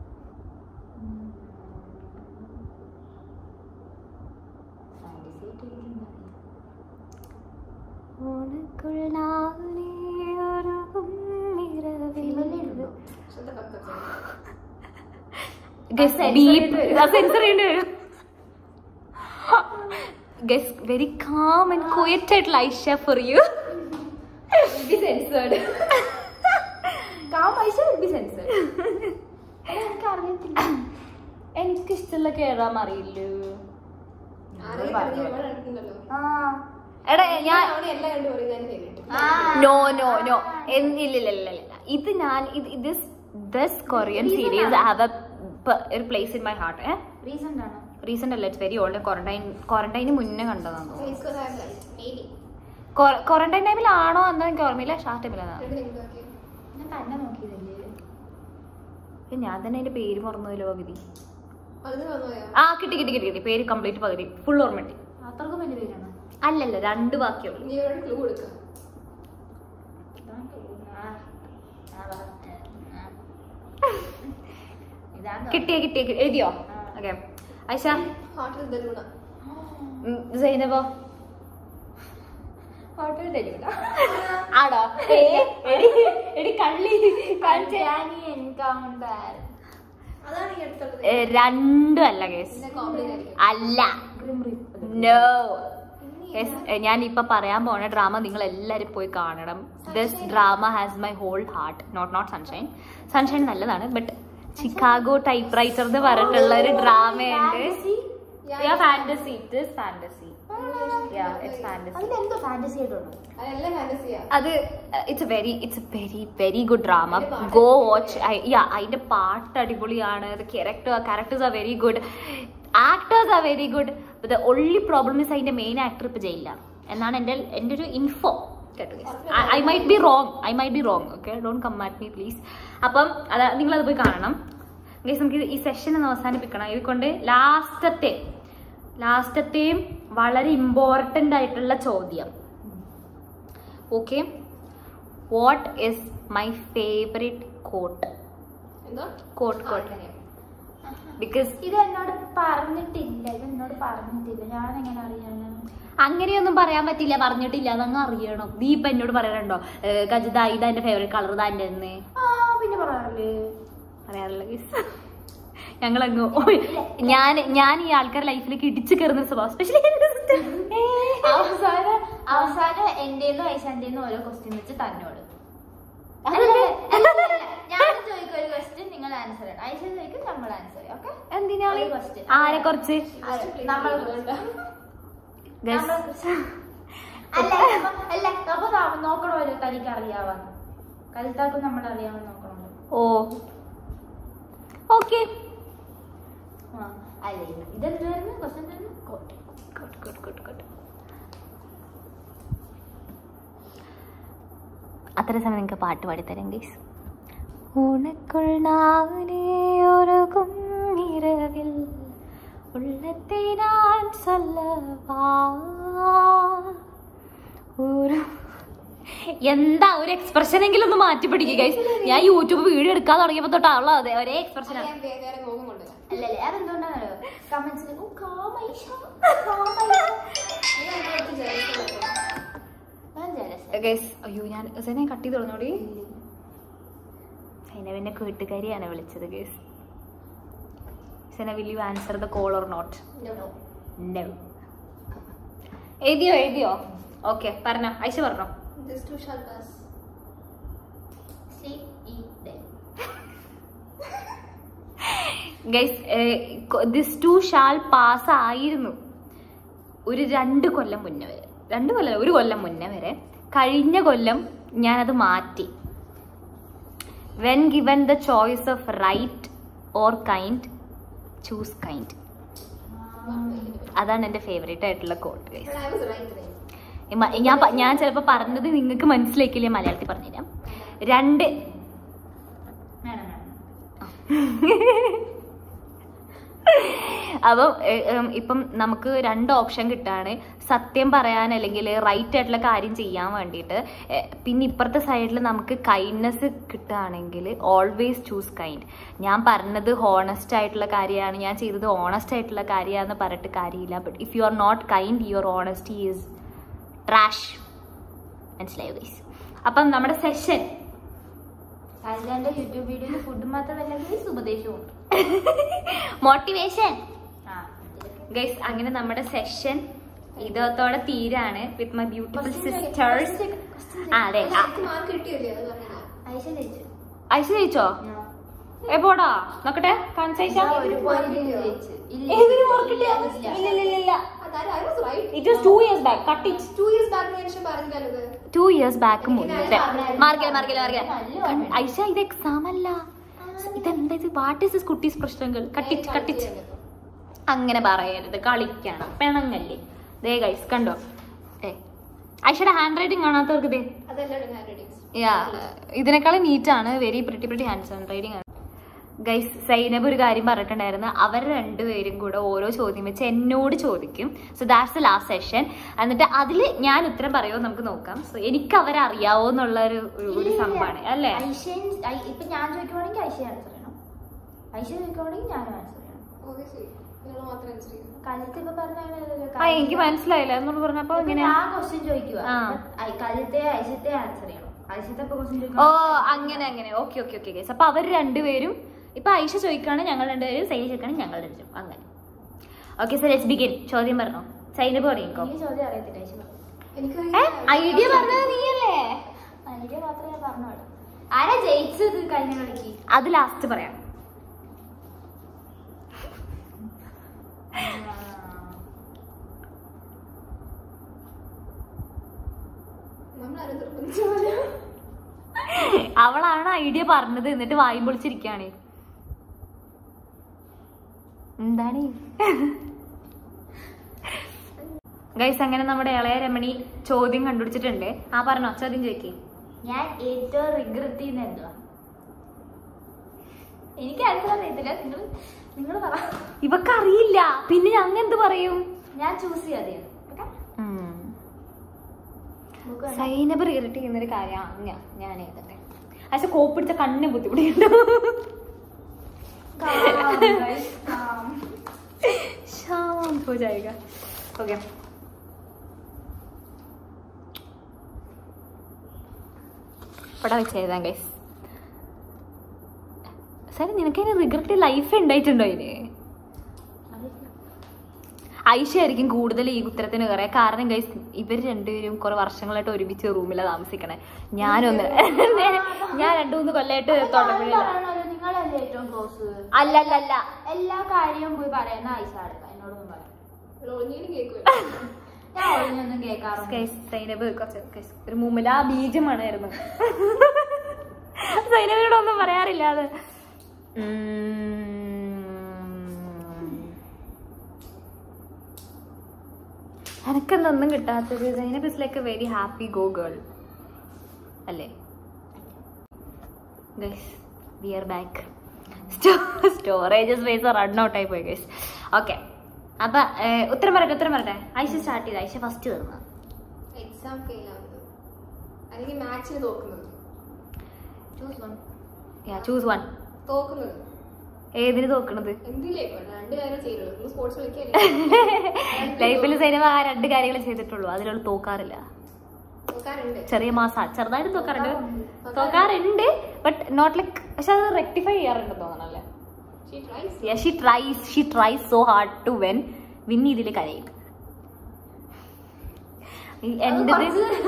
സെൻസർ ചെയ്യേണ്ടി വരും guess very calm and quiet ആയിട്ടുള്ള Aisha for you censored calm പൈസ ബി സെൻസർ എനിക്ക് അറിയത്തില്ല എനിക്ക് ഇഷ്ടമുള്ള കേറാൻ അറിയില്ലൂ ആ എടാ ഞാൻ അവിടെ എല്ലാം കണ്ടു പറയുന്നതിന് ഫേവറേറ്റ് ആ. നോ നോ നോ ഇല്ല ഇല്ല ഇല്ല ഇല്ല ഇത് ഞാൻ ഇത് this this Korean Recent series ആണോ? ഹാവ് എ ഒരു place in my heart a recent ആണോ റീസെന്റ് അല്ല ഇറ്റ്സ് വെരി ഓൾഡ് ക്വാറന്റൈൻ ക്വാറന്റൈന് മുന്നേ കണ്ടതാന്ന് തോന്നുന്നു Because I have life. Maybe. Quarantine ടൈമിലാണോ എന്താ എനിക്ക് ഓർമ്മയില്ല ഷാർട്ട് ടൈമിലാണ് എന്നിട്ട് നിങ്ങൾ നോക്കിയോ? ഞാൻ തന്നെ നോക്കിയതല്ലേ ഞാൻ തന്നെ അതിന്റെ പേര് മറന്നുപോയല്ലോ പകുതി പകുതി വന്നുപോയോ? ആ കിട്ടി കിട്ടി കിട്ടി കിട്ടി പേര് കംപ്ലീറ്റ് പകുതി ഫുൾ ഓർമ്മ കിട്ടി അത്രക്കും വലിയ പേരാണ് അല്ലല്ല രണ്ട് ബാക്കിയുള്ളൂ നീ ഒരു ക്ലൂ കൊടുക്കുക ഇതാണ് കിട്ടിയ കിട്ടിയ കി- എഴുതിയോ ആ. ഓക്കെ ഐഷ ഹോട്ടൽ ദലൂണ ഉം, സൈനബോ ഹോട്ടൽ തരൂല ആടോ ഏ, എടി എടി കള്ളി കാണിച്ചേ എൻകൗണ്ടർ അതാണ് ഈ അടുത്തുള്ളത് ഏ, രണ്ടും അല്ല കേസ് പിന്നെ കോമഡി ആയിരിക്കും അല്ല നോ ഞാൻ ഇപ്പൊ പറയാൻ പോണ ഡ്രാമ നിങ്ങൾ എല്ലാരും പോയി കാണണം this drama has my whole heart not not sunshine sunshine നല്ലതാണ് ബട്ട് ചിക്കാഗോ ടൈപ്പ് റൈറ്റർ എന്ന് പറഞ്ഞിട്ടുള്ള ഒരു ഡ്രാമയുണ്ട് fantasy it is fantasy it's fantasy അതിലെന്തോ ഫാന്റസി ആയിട്ടുണ്ട് അതെല്ലാം ഫാന്റസിയാ അത് it's very it's very very good drama അതിന്റെ പാട്ട് ഗോ വാച്ച് യാ അതിന്റെ പാട്ട് അടിപൊളിയാണ് character characters are very good actors are very good the only problem is അതിന്റെ മെയിൻ ആക്ടർ ഇപ്പൊ ജയിലില്ല എന്നാണ് എൻ്റെ എൻ്റെ ഒരു info I might be wrong I might be wrong okay don't come at me please അപ്പം അത് നിങ്ങളത് പോയി കാണണം ഗൈസ് നമുക്ക് ഈ സെഷൻ ഒന്ന് അവസാനിപ്പിക്കണം ഇതുകൊണ്ട് ലാസ്റ്റത്തെ ലാസ്റ്റത്തെയും വളരെ ഇമ്പോർട്ടൻ്റ് ആയിട്ടുള്ള ചോദ്യം okay what is my favourite quote എന്തോ കോട്ട് കോട്ട് ബിക്കോസ് ഇത് എന്നോട് പറഞ്ഞിട്ടില്ല ഇത് എന്നോട് പറഞ്ഞിട്ടില്ല ഞാൻ എങ്ങനെ അറിയാനാ അങ്ങനെയൊന്നും പറയാൻ പറ്റില്ല പറഞ്ഞിട്ടില്ല അതങ്ങ് അറിയണം നീ ഇപ്പൊ എന്നോട് പറയാനുണ്ടോ കജിത ഇതാ എന്റെ ഫേവറേറ്റ് കളർ ഇതാ എന്റെ എന്ന് ആ പിന്നെ പറയാറില്ലേ പറയാറില്ല ഗൈസ് ഞങ്ങളങ്ങ് ഓയ്, ഞാൻ ഞാൻ ഈ ആൾക്കാരുടെ ലൈഫിലേക്ക് ഇടിച്ചു കയറുന്ന ഒരു സ്വഭാവം സ്പെഷ്യലി അവസാനം അവസാനം എന്റേന്ന് ഐശാന്റേന്ന് ഓരോ ക്വസ്റ്റ്യൻ വെച്ച് തന്നോട് ഞാൻ ചോദിക്കും ഒരു ക്വസ്റ്റ്യൻ നിങ്ങൾ ആൻസർ ചെയ്യണം ഐശ ചോദിക്കും നമ്മൾ ആൻസർ ചെയ്യും ഓക്കെ എന്തിനാണ് ഒരു question. ആരെ കുറച്ച് നമ്മൾ Guys, അല്ല അപ്പൊ- അല്ല അപ്പൊ ന- നോക്കണമല്ലോ തനിക്ക് അറിയാവാന്ന് കലിത്താക്കും നമ്മൾ അറിയാമെന്ന് നോക്കണമല്ലോ ഓ ഓക്കെ ആ അല്ലേ ഇതെന്തായിരുന്നു ക്വസ്റ്റ്യൻ എന്തായിരുന്നു quote good good good good അത്ര സമയം നിങ്ങൾക്ക് പാട്ട് പാടിത്തരാം ഗൈസ് ഉണക്കുൾ നാവിനെ ഒഴുകും ഇരവിൽ உள்ளத்தை நான் சொல்லவா ഒരു എന്താ ഒരു എക്സ്പ്രഷൻ എങ്കിലും ഒന്ന് മാറ്റി പിടിക്കുക ഗൈസ് ഞാൻ യൂട്യൂബ് വീഡിയോ എടുക്കാൻ തുടങ്ങിയപ്പോ തൊട്ടാണല്ലോ അതെ ഒരേ എക്സ്പ്രഷൻ ഞാൻ വേ- വേറെ മോഹം കൊണ്ടില്ല അല്ലല്ലേ അതെന്തുകൊണ്ടാണല്ലോ കമന്റ്സിൽ ഓ കാമൈഷ നീ അതിനകത്ത് jealous ആണോ? ഞാൻ jealous. ഗൈസ് അയ്യോ ഞാൻ സെനെ കട്ട് ചെയ്ത് തുടങ്ങോടി സെന പിന്നെ കൂട്ടുകാരിയാണ് വിളിച്ചത് guys Sena will you answer the call or not No. No എഴുതിയോ എഴുതിയോ ഓക്കെ പറഞ്ഞോ ഐശ പറഞ്ഞോ This too shall pass. See, eat them. Guys this too shall pass ആയിരുന്നു ഒരു രണ്ട് കൊല്ലം മുന്നേ വരെ രണ്ട് കൊല്ലം ഒരു കൊല്ലം മുന്നേ വരെ കഴിഞ്ഞ കൊല്ലം ഞാനത് മാറ്റി when given the choice of right or kind choose kind വാ, ഇതിന് അതാണ് എൻ്റെ ഫേവറേറ്റ് ആയിട്ടുള്ള quote guys But I was right there. ഞാൻ പ- ഞാൻ ചിലപ്പോൾ പറഞ്ഞത് നിങ്ങൾക്ക് മനസ്സിലാക്കില്ലേ മലയാളത്തിൽ പറഞ്ഞുതരാം രണ്ട് വേണം വേണം അപ്പം ഏ, ഉം, ഇപ്പം നമുക്ക് രണ്ട് ഓപ്ഷൻ കിട്ടാണ് സത്യം പറയാൻ അല്ലെങ്കിൽ റൈറ്റ് ആയിട്ടുള്ള കാര്യം ചെയ്യാൻ വേണ്ടിയിട്ട് ഏ, പിന്നെ ഇപ്പുറത്തെ സൈഡിൽ നമുക്ക് കൈൻഡ്നെസ് കിട്ടുകയാണെങ്കിൽ ഓൾവേസ് ചൂസ് കൈൻഡ് ഞാൻ പറഞ്ഞത് ഹോണസ്റ്റ് ആയിട്ടുള്ള കാര്യമാണ് ഞാൻ ചെയ്തത് ഓണസ്റ്റ് ആയിട്ടുള്ള കാര്യമാണെന്ന് പറഞ്ഞിട്ട് കാര്യമില്ല but if you are not kind your honesty is trash മനസ്സിലായോ ഗൈസ് അപ്പം നമ്മുടെ സെഷൻ അതിന്റെ യൂട്യൂബ് വീഡിയോയിൽ ഫുഡ് മാത്രമല്ലെങ്കിൽ ഉപദേശവും ഉണ്ട് മോട്ടിവേഷൻ ആ ഗൈസ് അങ്ങനെ നമ്മുടെ സെഷൻ ഇതോത്തോടെ തീരാണ് വിത്ത് മൈ ബ്യൂട്ടിഫുൾ സിസ്റ്റേഴ്സ് ആ അതെ അല്ല, എനിക്ക് മാർക്ക് കിട്ടിയില്ലേ അത് പറഞ്ഞില്ല ഐശ ജയിച്ചു ഐസ് ജയിച്ചോ എപ്പോടാ നോക്കട്ടെ കാണിച്ച ഒരു പോയിന്റ് ജയിച്ചു ഇല്ല അതായത് I was right. It was two years back cut it Two years back മനുഷ്യൻ പറഞ്ഞല്ലോ ഇത്. ടു ഇയേഴ്സ് ബാക്ക് മുന്നേ മാർക്കല മാർക്കല നല്ല മാർക്കല ഐഷ ഇത് എക്സാം അല്ല ഇതെന്താ ഇത് വാട്ട് ഇസ് ദിസ് കുട്ടീസ് പ്രശ്നങ്ങൾ കട്ടിച്ച് കട്ടിച്ച് അങ്ങനെ പറയരുത് കളിക്കണം പിണങ്ങല്ലേ ദേ ഗൈസ് കണ്ടോ ഏ ഐഷയുടെ ഹാൻഡ് റൈറ്റിംഗ് കാണാത്തവർക്ക് ദേ അതല്ല handwritings. യാ ഇതിനേക്കാളും നീറ്റാണ് very pretty pretty handwriting ആണ് ഗൈസ് സൈനബ് ഒരു കാര്യം പറഞ്ഞിട്ടുണ്ടായിരുന്നു അവർ രണ്ടുപേരും കൂടെ ഓരോ ചോദ്യം വെച്ച് എന്നോട് ചോദിക്കും so that's the last session എന്നിട്ട് അതിൽ ഞാൻ ഉത്തരം പറയുമോ നമുക്ക് നോക്കാം സോ എനിക്ക് അവരെ അറിയാവോ എന്നുള്ള ഒരു ഒരു- ഒരു സംഭവമാണ് അല്ലേ ഐശൻ ഇപ്പൊ ഞാൻ ചോദിക്കുവാണെങ്കിൽ ഐശ ആൻസർ ചെയ്യണം ഐശ ചോദിക്കുവാണെങ്കിൽ ഞാനും ആൻസർ ചെയ്യണം Obviously. നിങ്ങൾ മാത്രം answer ചെയ്യൂ. കലിത്ത് ഇപ്പൊ പറഞ്ഞ ആ എനിക്ക് മനസ്സിലായില്ല എന്നോട് പറഞ്ഞപ്പോ ഇങ്ങനെ ആ ക്വസ്റ്റ്യൻ ചോദിക്കുക ആ. കലിത്തെ ഐശത്തെ ആൻസർ ചെയ്യണം ഐശത്തെ ഇപ്പൊ ക്വസ്റ്റ്യൻ ഓ ചോദിക്കുക അങ്ങനെ അങ്ങനെ ഓക്കെ ഓക്കെ ഓക്കെ ഗൈസ് അപ്പൊ അവർ രണ്ടുപേരും ഇപ്പൊ ഐഷ ചോദിക്കാണ് ഞങ്ങൾ രണ്ടുപേരും സൈന ചോദിക്കാണ് ഞങ്ങൾ രണ്ടുപേരും അങ്ങനെ ഓക്കെ സോ ലെറ്റ്സ് ബിഗിൻ ചോദ്യം പറഞ്ഞോ സൈനബ് തുടങ്ങിക്കോ എനിക്ക് ചോദ്യം അറിയത്തില്ല ഐശ എനിക്കറിയില്ല. ഐഡിയ പറഞ്ഞത് നീയല്ലേ ഐഡിയ മാത്രമേ ഞാൻ പറഞ്ഞോളൂ ആരാ ജയിച്ചത് കഴിഞ്ഞ കളിക്ക് അത് ലാസ്റ്റ് പറയാം നമ്മളാരും നിർബന്ധിച്ച പോലെ. അവളാണ് ഐഡിയ പറഞ്ഞത് എന്നിട്ട് വായും പൊളിച്ചിരിക്കാണ് എന്താണ് ഗൈസ് അങ്ങനെ നമ്മുടെ ഇളയ രമണി ചോദ്യം കണ്ടുപിടിച്ചിട്ടുണ്ട് ആ പറഞ്ഞോ ചോദ്യം ചോദിക്കേ ഞാൻ ഏറ്റവും റിഗ്രറ്റ് ചെയ്യുന്ന എന്തുവാ എനിക്ക് ആൻസർ അറിയത്തില്ല നിങ്ങൾ നിങ്ങൾ പറ ഇവക്കറിയില്ല പിന്നെ ഞങ്ങൾ എന്ത് പറയും ഞാൻ ചൂസ് ചെയ്യാതെ സൈനബ് റിഗ്രറ്റ് ചെയ്യുന്ന ഒരു കാര്യമാണ് ഞാൻ ഞാൻ എഴുതട്ടെ പക്ഷെ കോപ്പിടിച്ച കണ്ണിന് ബുദ്ധിമുട്ടുണ്ട് शाम हो जाएगा हो गया പടം വെച്ച് എഴുതാം ഗൈസ് സാറേ നിനക്ക് അതിന് റിഗ്രറ്റ് ലൈഫ് ഉണ്ടായിട്ടുണ്ടോ ഇതിന് ഐഷ ആയിരിക്കും കൂടുതൽ ഈ ഉത്തരത്തിന് കയറിയ കാരണം ഗൈസ് ഇവർ രണ്ടുപേരും കുറെ വർഷങ്ങളായിട്ട് ഒരുമിച്ച് റൂമിലാണ് താമസിക്കണേ ഞാനൊന്ന് ഞാൻ രണ്ടു മൂന്ന് കൊല്ലമായിട്ട് തുടങ്ങില്ല നിങ്ങളല്ലേ ഏറ്റവും ക്ലോസ് അല്ല അല്ല അല്ല എല്ലാ കാര്യവും പോയി പറയുന്ന ഐസ അടുക്ക എന്നോടൊന്നും പറയാം നിങ്ങൾ ഒളിഞ്ഞേലും കേൾക്കുമല്ലോ. ഞാൻ ഒളിഞ്ഞൊന്നും കേൾക്കാറുണ്ട് ഗൈസ് സൈനബ് കുറച്ച് ഗൈസ് ഒരു മുമ്പിൽ ആ ബീജമാണായിരുന്നു സൈനബിനോട് ഒന്നും പറയാറില്ല അത് എനക്കെന്തൊന്നും കിട്ടാത്തത് Zainab is like a very happy go girl അല്ലേ guys we are back storage space run out ആയി പോയി ഗൈസ് ഓക്കെ അപ്പൊ ഏർ, ഉത്തരം പറയട്ടെ ഉത്തരം പറയട്ടെ ഐഷ സ്റ്റാർട്ട് ചെയ്ത് ഐഷ ഫസ്റ്റ് തീർന്നു എക്സാം ഫെയിൽ ആവുന്നത് അല്ലെങ്കിൽ മാച്ചിൽ തോക്കുന്നത് choose one yeah choose one തോക്കുന്നത് ഏതിന് തോക്കണത് എന്തിലേക്കോ രണ്ട് കാര്യം ചെയ്യുള്ളൂ നിങ്ങൾ സ്പോർട്സ് കളിക്കല്ലേ ലൈഫിൽ സിനിമ ആ രണ്ട് കാര്യങ്ങൾ ചെയ്തിട്ടുള്ളൂ അതിലുള്ള തോക്കാറില്ല തോക്കാറുണ്ട് ചെറിയ മാസ ചെറുതായിട്ട് തോക്കാറുണ്ട് തോക്കാറുണ്ട് ബട്ട് നോട്ട് ലൈക്ക് പക്ഷെ അത് റെക്ടിഫൈ ചെയ്യാറുണ്ട് തോന്നണല്ലേ She tries. She tries she tries so hard to when win ഇതിൽ കഴിയും എന്റേത്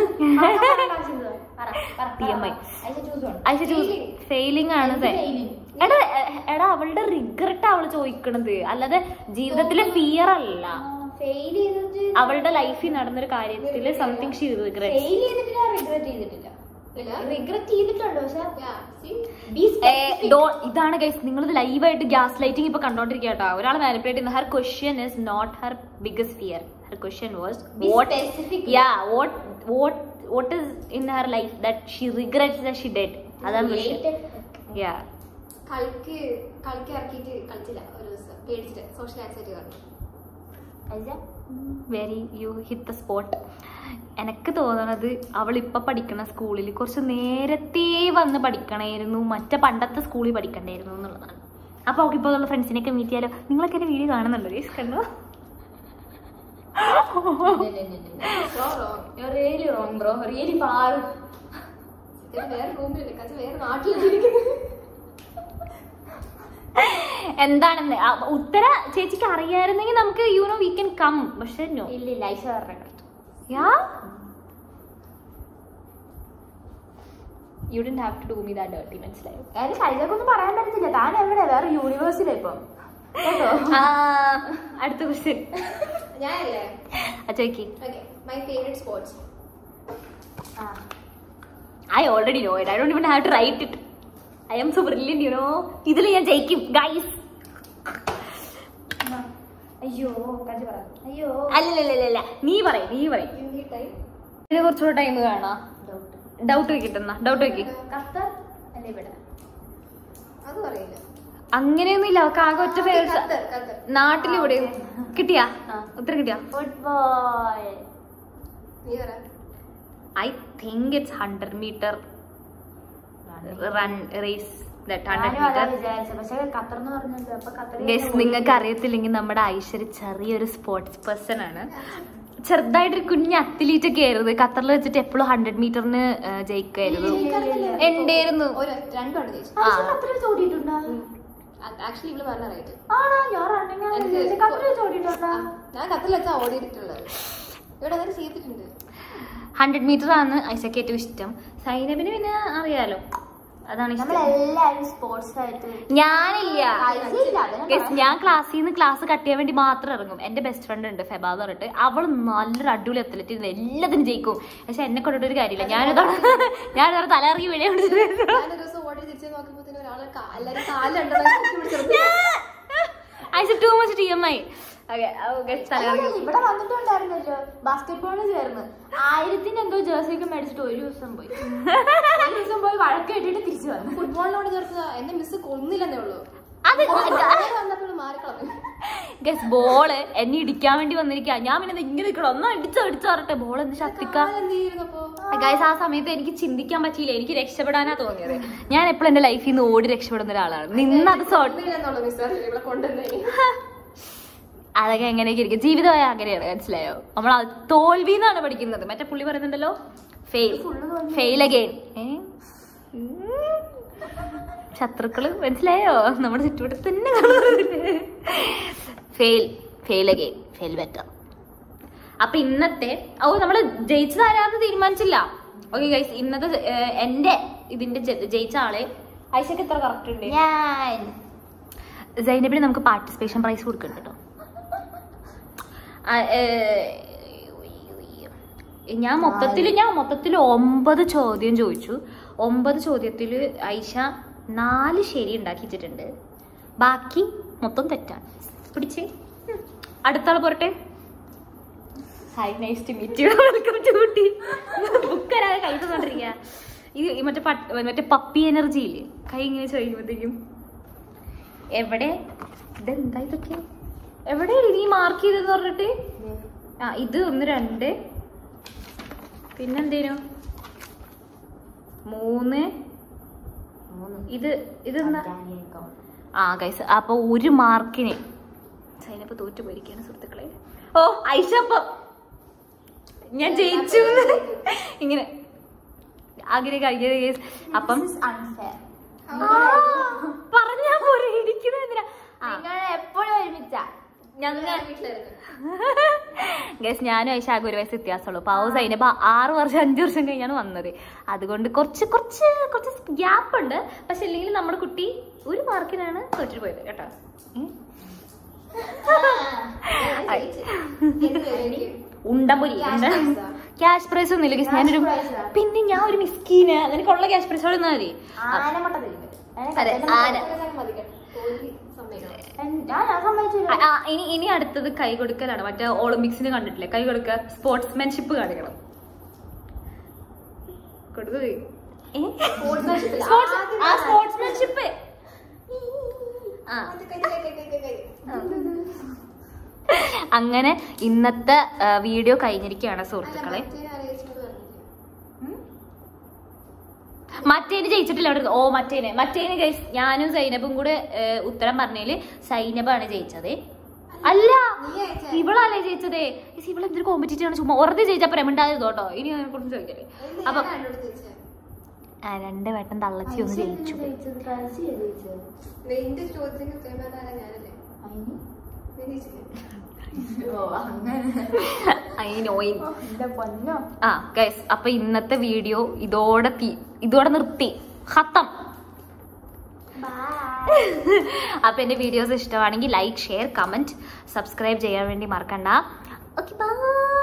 TMI. Aisha choose one Aisha choose failing ആണ് എന്ത് സെ- failing? എടാ എ- എടാ അവളുടെ റിഗ്രറ്റ് അവള് ചോദിക്കണത് അല്ലാതെ ജീവിതത്തിലെ ഫിയർ അല്ല ഫെയിൽ ചെയ്തിട്ട് അവളുടെ ലൈഫിൽ നടന്നൊരു കാര്യത്തില് സംതിങ് ഷീ റിഗ്രറ്റ് ഫെയിൽ ചെയ്തിട്ട് ഞാൻ റിഗ്രറ്റ് ചെയ്തിട്ടില്ല ഇല്ല റിഗ്രറ്റ് ചെയ്തിട്ടുണ്ട് പക്ഷെ Yeah, see? be ഏ, specific. ഡോ- ഇതാണ് ഗൈസ് നിങ്ങളിത് ലൈവായിട്ട് ഗ്യാസ് ലൈറ്റിംഗ് ഇപ്പൊ കണ്ടോണ്ടിരിക്കുക കേട്ടോ ഒരാൾ മാനിപ്പുലേറ്റ് ചെയ്യുന്ന her question is not her biggest fear her question was Be what specific. Yeah what what what is in her life that she regrets that she dead അതാണ് ക്വസ്റ്റ്യൻ Related. യാ കളിക്ക് കളിക്ക് ഇറക്കിയിട്ട് കളിച്ചില്ല ഒരു ദിവസം പേടിച്ചിട്ട് സോഷ്യൽ ആൻസൈറ്റി കാരണം അല്ല, very you hit the spot എനിക്ക് തോന്നണത് അവൾ ഇപ്പൊ പഠിക്കണ സ്കൂളിൽ കുറച്ച് നേരത്തെ വന്ന് പഠിക്കണമായിരുന്നു മറ്റേ പണ്ടത്തെ സ്കൂളിൽ പഠിക്കണ്ടായിരുന്നു എന്നുള്ളതാണ് അപ്പൊ അവൾക്ക് ഇപ്പോൾ ഉള്ള ഫ്രണ്ട്സിനെയൊക്കെ മീറ്റ് ചെയ്യാലോ നിങ്ങളൊക്കെ എന്റെ വീഡിയോ കാണുന്നുണ്ടോ ഗൈസ് കണ്ടോ ഇല്ല, ഇല്ല, ഇല്ല, ഇല്ല. So wrong. You're really wrong, bro. Really far. ഇത് വേറെ റൂമിലില്ല കച്ച വേറെ നാട്ടിലിരിക്കുന്നത് എന്താണെന്ന് ആ, ഉത്തര ചേച്ചിക്ക് അറിയായിരുന്നെങ്കിൽ നമുക്ക് you know we can come പക്ഷെ നോ ഇല്ല ഇല്ല ഐശ പറഞ്ഞ yeah you didn't have to do me that dirty മനസ്സിലായോ കാര്യം ഐശക്കൊന്നും പറയാൻ പറ്റത്തില്ല താൻ എവിടെ വേറെ യൂണിവേഴ്സിലാ ഇപ്പൊ കേട്ടോ ആ, അടുത്ത ക്വസ്റ്റ്യൻ ഞാനല്ലേ അച്ചോക്കി ഓക്കെ മൈ ഫേവറേറ്റ് സ്പോർട്സ് ആ. I already know it I don't even have to write it I am so brilliant you know ഇതിൽ ഞാൻ ജയിക്കും ഗൈസ് അയ്യോ കജ പറ അയ്യോ അല്ലല്ലല്ല നീ പറയും നീ പറയും ഹിന്ദി ടൈം ഇതിന് കുറച്ചുകൂടെ ടൈം കാണാം ഡൗട്ട് ഡൗട്ട് വെക്കിട്ടെന്നാ ഡൗട്ട് വെക്കി ഖത്തർ അല്ലേ ഇവിടെ അത് പറയില്ല അങ്ങനെയൊന്നുമില്ല അവർക്ക് ആകെ ഒറ്റ ഫേവറേറ്റ് ഖത്തർ ഖത്തർ നാട്ടിലിവിടെ കിട്ടിയാ ആ. ഉത്തരം കിട്ടിയാ ഫുട്ബോൾ നീ പറ I think it's hundred metre run race that hundred ഞാനും അതാ മീറ്റർ വിചാരിച്ചത് പക്ഷെ ഖത്തർ എന്ന് പറഞ്ഞത് അപ്പൊ ഖത്തർ ഗസ് നിങ്ങൾക്ക് അറിയത്തില്ലെങ്കിൽ നമ്മുടെ ഐശ്വര്യ ചെറിയൊരു സ്പോർട്സ് പേഴ്സൺ ആണ് ചെറുതായിട്ടൊരു കുഞ്ഞ് അത്ലീറ്റ് ഒക്കെ ആയിരുന്നു ഖത്തറിൽ വെച്ചിട്ട് എപ്പോഴും ഹൺഡ്രഡ് മീറ്ററിന് ജയിക്കായിരുന്നു ഉണ്ടായിരുന്നു ഒരു രണ്ടുണ്ട് ചേച്ചി ആ. ഖത്തർ ചോദിയിട്ടുണ്ടോ ആക്ച്വലി ഇവള് പറഞ്ഞ റൈറ്റ് ആണോ ഞാൻ റണ്ണിങ് എനിക്ക് ഖത്തർ ചോദിയിട്ടുണ്ടോ ഞാൻ ഖത്തറിൽ വെച്ചാ ഓടിയിട്ടുള്ളത് ഇവിടെ അങ്ങനെ ചെയ്തിട്ടുണ്ട് ഹൺഡ്രഡ് മീറ്റർ ആണ് ഐസക്ക് ഏറ്റവും ഇഷ്ടം സൈനബിന് പിന്നെ അറിയാലോ അതാണ് ഇഷ്ടം നമ്മളെല്ലാരും സ്പോർട്സ് ആയിട്ട് ഞാനില്ല ഐസില്ല, അതിനെ Guys, പറയാം. ഞാൻ ക്ലാസ്സിൽ നിന്ന് ക്ലാസ് കട്ട് ചെയ്യാൻ വേണ്ടി മാത്രം ഇറങ്ങും എന്റെ ബെസ്റ്റ് ഫ്രണ്ട് ഉണ്ട് ഫെബ എന്ന് പറഞ്ഞിട്ട് അവൾ നല്ലൊരു അടിപൊളി അത്ലറ്റ് എല്ലാത്തിനും ജയിക്കും പക്ഷെ എന്നെ കൊണ്ടിട്ട് ഒരു കാര്യമില്ല ഞാനിതോടെ ഞാനിതോടെ തലയിറങ്ങി വീഴേ ഞാനൊരു ദിവസം ഓടി തിരിച്ച് നോക്കുമ്പോ തന്നെ ഒരാളെ കാ- എല്ലാരും കാലുണ്ടോ ഐസ് too much T M I തലയിറങ്ങി ഇവിടെ വന്നിട്ടുണ്ടായിരുന്നല്ലോ ബാസ്കറ്റ്ബോളിൽ ചേർന്ന് ആയിരത്തിന് എന്തോ ജേഴ്സി ഒക്കെ മേടിച്ചിട്ട് ഒരു ദിവസം പോയി ഒരു ദിവസം പോയി വഴക്ക് കേട്ടിട്ട് തിരിച്ചു വന്നു ഫുട്ബോളിനോട് ചേർത്ത് എന്നെ മിസ് കൊന്നില്ലെന്നേ ഉള്ളൂ അത് വന്നപ്പോൾ മാറിക്കളഞ്ഞു ഗസ് ബോള് എന്നെ ഇടിക്കാൻ വേണ്ടി വന്നിരിക്കുക ഞാൻ പിന്നെ ദേ ഇങ്ങനെ നിൽക്കണം ഒന്ന് അടിച്ചോ അടിച്ചോ പറഞ്ഞിട്ട് ബോൾ എന്ത് ശക്തിക്ക എന്ത് ചെയ്യുന്നപ്പോ ഗൈസ് ആ സമയത്ത് എനിക്ക് ചിന്തിക്കാൻ പറ്റിയില്ല എനിക്ക് രക്ഷപ്പെടാനാ തോന്നിയത് ഞാൻ എപ്പോഴും എന്റെ ലൈഫിൽ നിന്ന് ഓടി രക്ഷപ്പെടുന്ന ഒരാളാണ് നിന്നത് സോട്ട് കൊന്നില്ലെന്നുള്ള മിസ് ഇവിടെ കൊണ്ടുവന്നേ അതൊക്കെ എങ്ങനെയൊക്കെ ഇരിക്കും ജീവിതമായ അങ്ങനെയാണ് മനസ്സിലായോ നമ്മൾ അത് തോൽവി എന്നാണ് പഠിക്കുന്നത് മറ്റേ പുള്ളി പറയുന്നുണ്ടല്ലോ ഫെയിൽ ഫെയിൽ അഗെയിൻ ശത്രുക്കള് മനസ്സിലായോ നമ്മുടെ ചുറ്റുവട്ടത്ത് തന്നെ fail fail again fail better അപ്പൊ ഇന്നത്തെ ഓ നമ്മള് ജയിച്ചതാരാന്ന് തീരുമാനിച്ചില്ല ഓക്കെ ഗൈസ് ഇന്നത്തെ ഏർ, എന്റെ ഇതിന്റെ ജ- ജയിച്ച ആളെ ഐശക്ക് എത്ര കറക്റ്റ് ഉണ്ട് ഞാൻ സൈനബിന് നമുക്ക് പാർട്ടിസിപ്പേഷൻ പ്രൈസ് കൊടുക്കുന്നുണ്ട് കേട്ടോ ആ, ഏ, ഞാൻ മൊത്തത്തിൽ ഞാൻ മൊത്തത്തിൽ ഒമ്പത് ചോദ്യം ചോദിച്ചു ഒമ്പത് ചോദ്യത്തിൽ ഐഷ നാല് ശരി ഉണ്ടാക്കിച്ചിട്ടുണ്ട് ബാക്കി മൊത്തം തെറ്റാണ് പിടിച്ച് ഉം. അടുത്ത ആൾ പോരട്ടെ hi nice to meet you welcome to Ooty book വരാതെ കൈ തന്നോണ്ടിരിക്കുക ഇത് ഈ മറ്റേ പട്ട് മറ്റേ പപ്പി എനർജി ഇല്ലേ കൈ ഇങ്ങനെ ചോദിക്കുമ്പോഴത്തേക്കും എവിടെ ഇതെന്താ ഇതൊക്കെ എവിടെയാണ് നീ മാർക്ക് ചെയ്തെന്ന് പറഞ്ഞിട്ട് ആ ഇത് ഒന്ന് രണ്ട് പിന്നെന്തേനു മൂന്ന് ഇത് ഇതെന്താ ആ ഗൈസ് അപ്പൊ ഒരു മാർക്കിന് സൈനപ്പ് തോറ്റു പോയിരിക്കാണ് സുഹൃത്തുക്കളെ ഓ ഐഷപ്പം ഞാൻ ജയിച്ചു ഇങ്ങനെ അങ്ങനെ കഴിഞ്ഞത് ഗൈസ് അപ്പം അൺഫെയർ ആ, പറഞ്ഞാ പോരെ ഇരിക്കുന്നത് എന്തിനാ ആ നിങ്ങൾ എപ്പോഴും ഒരുമിച്ചാ ഞങ്ങൾ വീട്ടിലായിരുന്നു ഗസ് ഞാനും ഐഷാഗ് ഒരു വയസ്സ് വ്യത്യാസമുള്ളൂ പാവ സൈനപ്പ ആറ് വർഷം അഞ്ചു വർഷം കഴിഞ്ഞാണ് വന്നത് അതുകൊണ്ട് കുറച്ച് കുറച്ച് കുറച്ച് ഗ്യാപ്പ് ഉണ്ട് പക്ഷെ ഇല്ലെങ്കിൽ നമ്മുടെ കുട്ടി ഒരു മാർക്കിനാണ് തോറ്റിട്ട് പോയത് കേട്ടോ ഉം. എന്ത് എനിക്ക് ഉണ്ടംപൊരി Cash ഉണ്ട prize ആ? ക്യാഷ് പ്രൈസ് ഒന്നും ഇല്ല ഞാനൊരു prize ആ? പിന്നെ ഞാൻ ഒരു മിസ്കീന് നിനക്കുള്ള ക്യാഷ് പ്രൈസ് അവിടെ നിന്നാ മതി ആനമുട്ട തരും അതെ ആന സമ്മതിക്കണം തോൽവി സമ്മതിക്കണം ഞാൻ ഞാൻ സമ്മതിച്ചില്ല ആ, ആ, ഇനി ഇനി അടുത്തത് കൈ കൊടുക്കലാണ് മറ്റേ ഒളിമ്പിക്സിന് കണ്ടിട്ടില്ലേ കൈ കൊടുക്ക സ്പോർട്സ്മാൻഷിപ്പ് കാണിക്കണം കൊടുത്തു പോയി. ഏ? Sports- ആ സ്പോർട്സ്മാൻഷിപ്പ് ആ അത് കൈ കൈ കൈ കൈ കൈ അങ്ങനെ ഇന്നത്തെ ആ, വീഡിയോ കഴിഞ്ഞിരിക്കുകയാണ് അല്ല സുഹൃത്തുക്കളെ മറ്റേ ആലോചിച്ചോണ്ട് പറഞ്ഞില്ലേ മറ്റേന് ജയിച്ചിട്ടില്ല അവിടെ ഓ മറ്റേന് മറ്റേന് ഗൈസ് ഞാനും സൈനബും കൂടെ ഏ, ഉത്തരം പറഞ്ഞതില് സൈനബാണ് ജയിച്ചത് അല്ല നീ അയച്ച ഇവളല്ലേ ജയിച്ചതേ ഗയ്സ്, ഇവള് എന്തൊരു കോമ്പറ്റീറ്റീവ് ആണ് ചുമ്മാ വെറുതെ ജയിച്ചപ്പോ രമിണ്ടായിരുന്നു കേട്ടോ ഇനി അതിനെ കുറിച്ച് ചോദിക്കല്ലേ അപ്പൊ രണ്ടോട് ചോദിച്ചേ ആ, രണ്ട് വട്ടം തള്ളച്ചി ഒന്ന് ജയിച്ചു ജയിച്ചത് പരസ്യം ജയിച്ചത് നിന്റെ ചോദ്യത്തിന് ഉത്തരം പറഞ്ഞാൽ ഞാനല്ലേ നീ ജയിച്ചില്ലേ ഓ അങ്ങനെ ഐ നോയിങ് എന്റെ പൊന്നോ ആ ഗൈസ് അപ്പൊ ഇന്നത്തെ വീഡിയോ ഇതോടെ തീ- ഇതോടെ നിർത്തി ഹത്തം അപ്പൊ എന്റെ വീഡിയോസ് ഇഷ്ടമാണെങ്കിൽ ലൈക്ക് ഷെയർ കമന്റ് സബ്സ്ക്രൈബ് ചെയ്യാൻ വേണ്ടി മറക്കണ്ട ഓക്കെ ബൈ